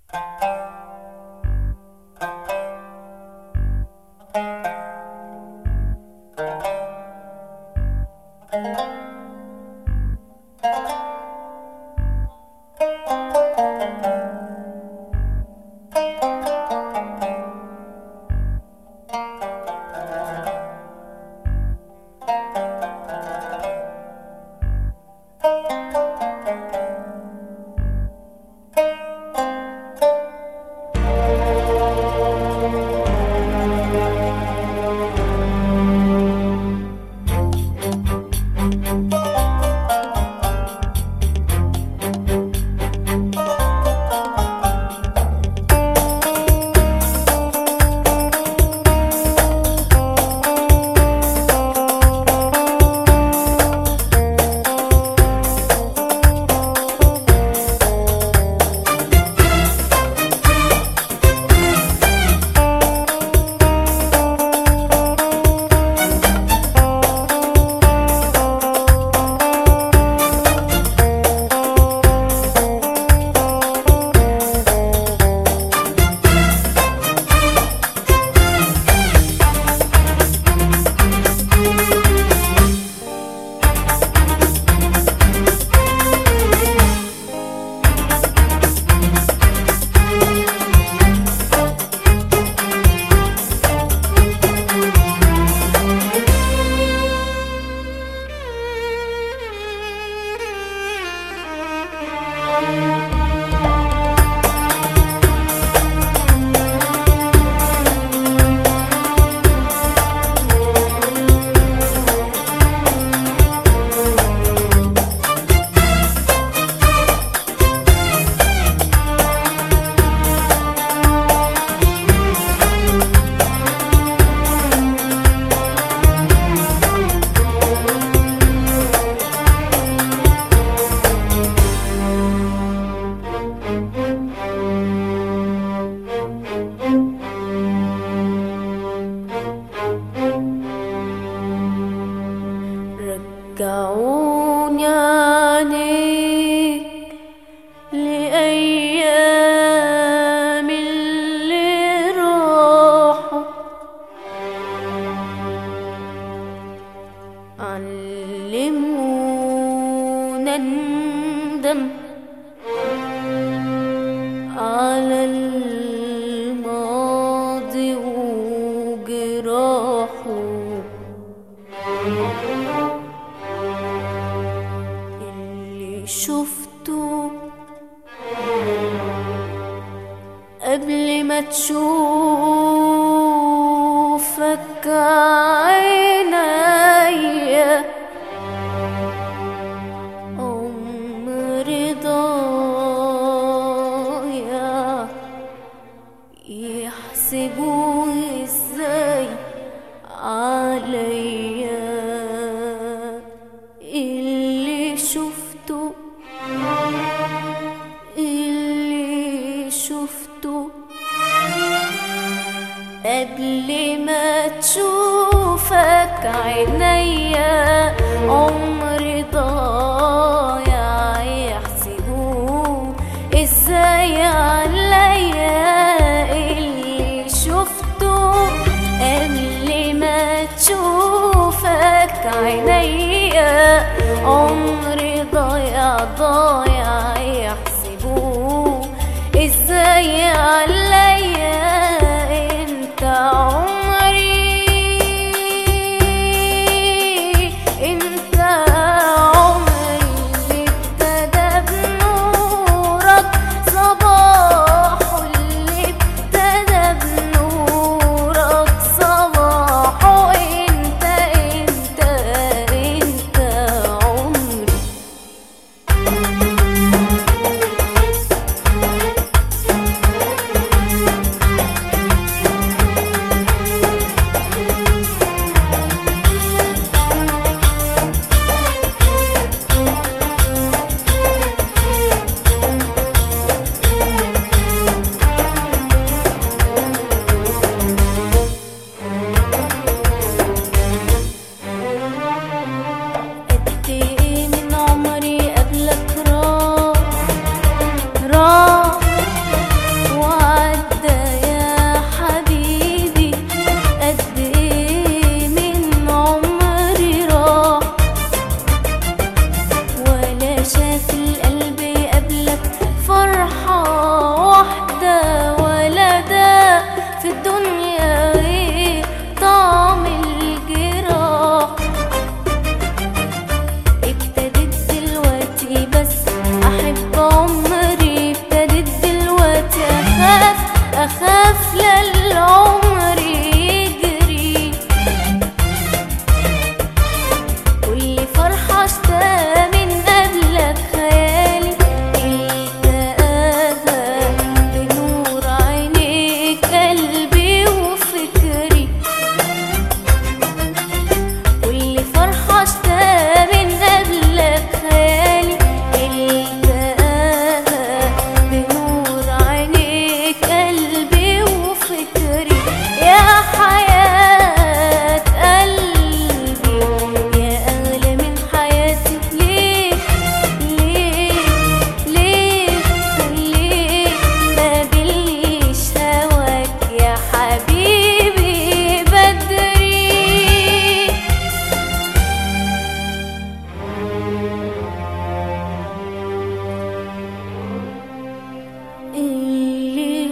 رجعوني عنيك لأيام اللي راحوا علمونا ندم على الماضي وجراحه اللي شفته قبل ما تشوفك عينيا عمري ضايع يحسبوه ازاي عليا اللي شفته اللي شفته قبل ما تشوفك عينيا عمري ضايع يحسبوه ازاي عليا اللي شفته قبل ما تشوفك عينيا عمري ضايع ضايع يحسبوه ازاي عليا انت عمري انت عمري اللي ابتدى بنورك صباحه اللي ابتدى بنورك صباحه انت انت انت عمري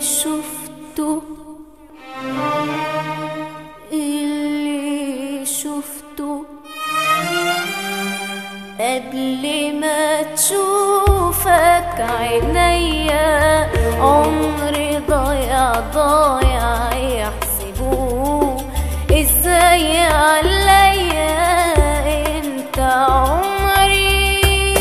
شفته اللي شفته قبل ما تشوفك عينيا عمري ضايع ضايع يحسبوه ازاي عليا انت عمري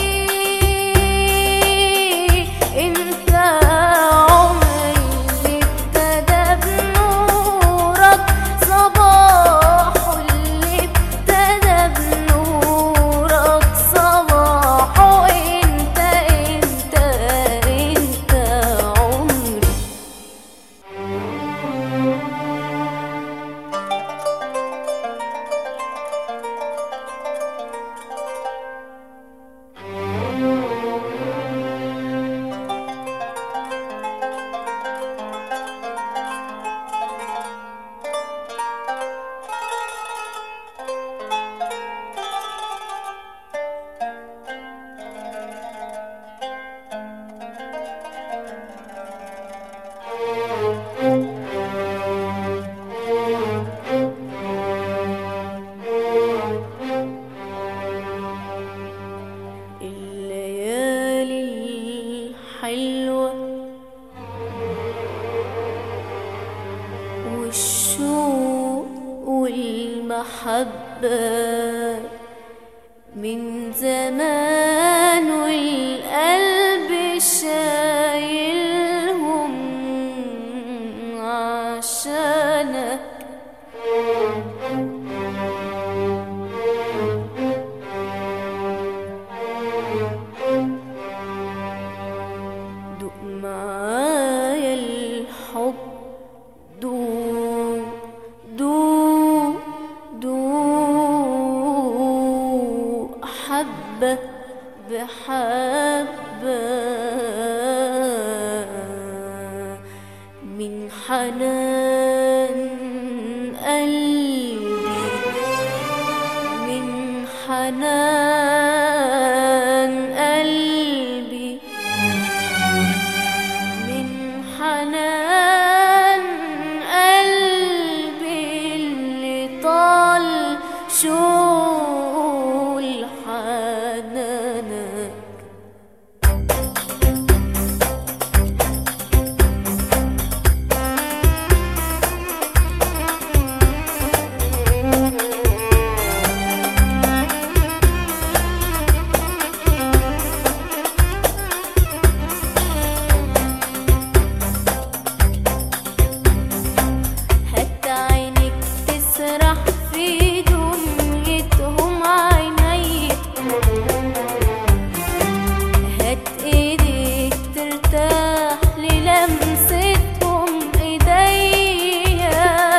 انت عمري اللي ابتدى بنورك صباحه اللي ابتدى بنورك صباحه انت انت انت عمري الليالي الحلوة والشوق والمحبة من زمان والقلب شايلهم عشانك دوق معايا الحب دوق دوق دوق حبة بحبة من حنان قلبي من حنان قلبي من حنان قلبي اللي طال شول حنانك هات عينك تسرح في دنيتهم عيني هات ايديك ترتاح للمستهم ايديا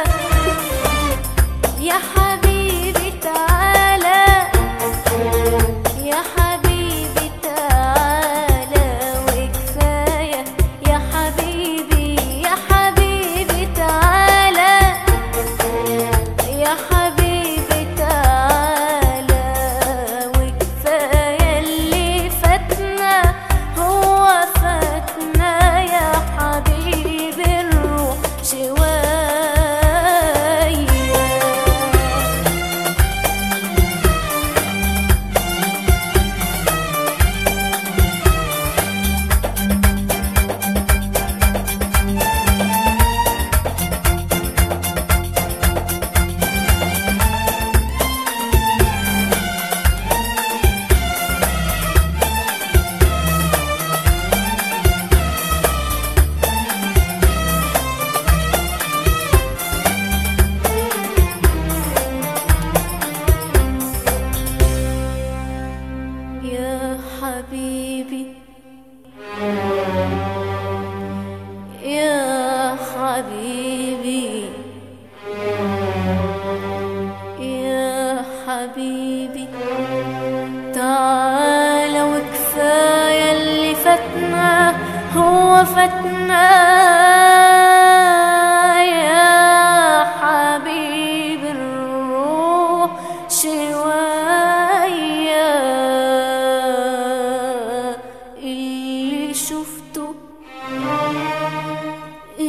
يا حبيبي تعالى يا حبيبي تعالى وكفاية يا حبيبي يا حبيبي تعالى يا حبيبي تعالى وكفاية اللي فاتنا هو فاتنا يا حبيبي الروح شوية يا حبيبي يا حبيبي يا حبيبي تعال وكفاية اللي فاتنا هو فاتنا يا حبيبي الروح شوية اللي شفته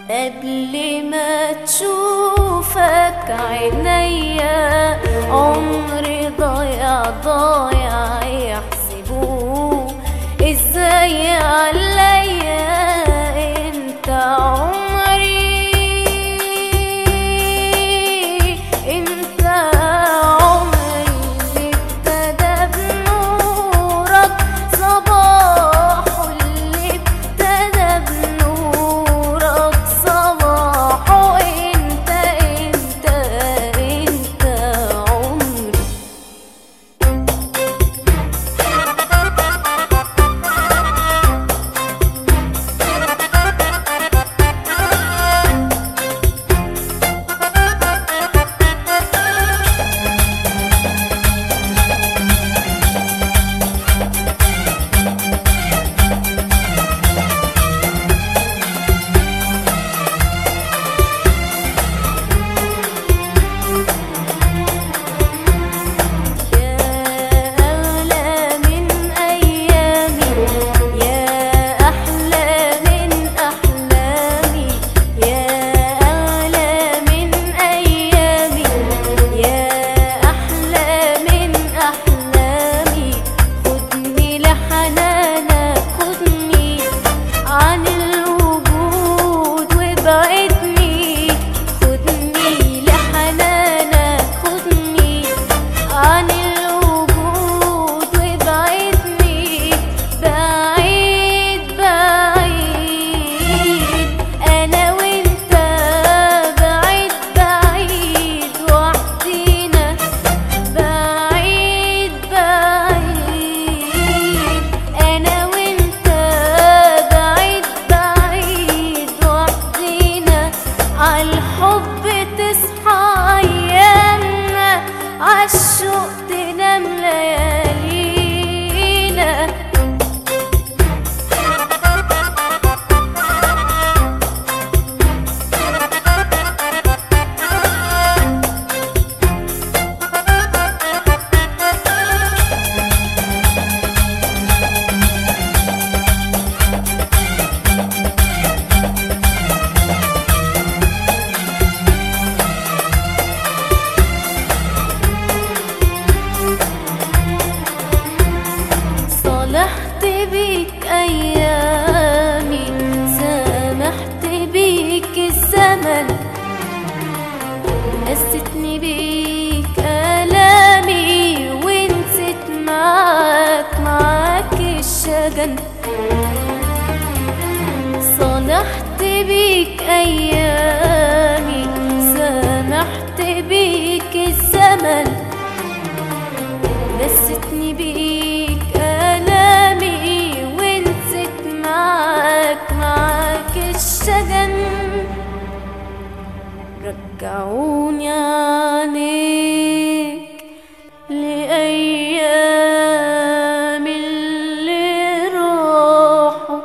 قبل ما تشوفك عينيا عمري ضايع ضايع يحسبوه ازاي عليا انت عمري انت عمري اللي ابتدى بنورك صباحه اللي ابتدى بنورك صباحه انت انت انت عمري يا أغلى من أيامي يا أحلى من أحلامي يا أغلى من أيامي يا أحلى من أحلامي خدني لحنانك خدني عن الوجود وابعدني خدني لحنانك خدني عن الوجود وابعدني بعيد بعيد انا وانت بعيد بعيد وحدينا بعيد بعيد انا وانت بعيد بعيد وحدينا عالحب تصحى ايامنا عالشوق تنام ليالينا صالحت بيك أيامي سامحت بيك الزمن نستني بيك آلامي ونسيت معاك معاك الشجن صالحت بيك أيامي سامحت بيك الزمن نستني بيك آلامي ونسيت معاك معاك الشجن رجعوني عنيك لأيام اللي راحوا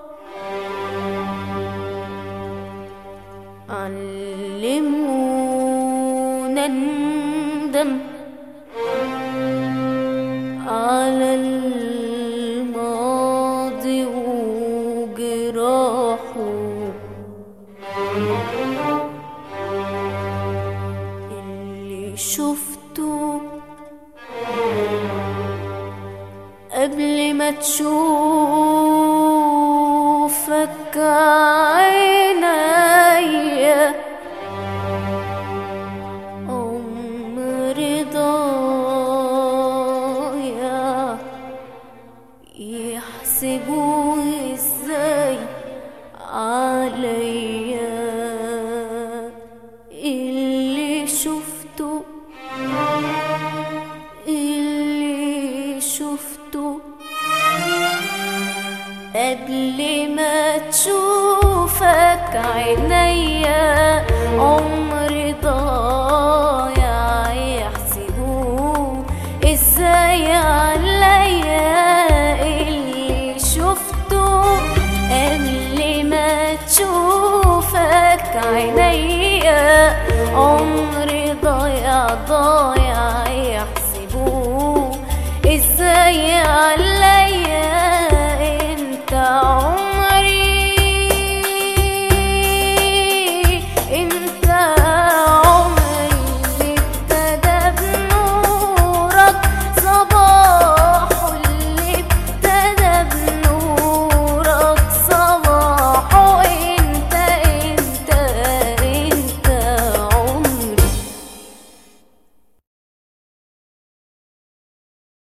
علمونا ندم على الماضي وجراحه اللي شفته قبل ما تشوفك عينيا عمري ضايع يحسبوه ازاي عليا اللي شفته اللي شفته قبل ما تشوفك عينيا عمري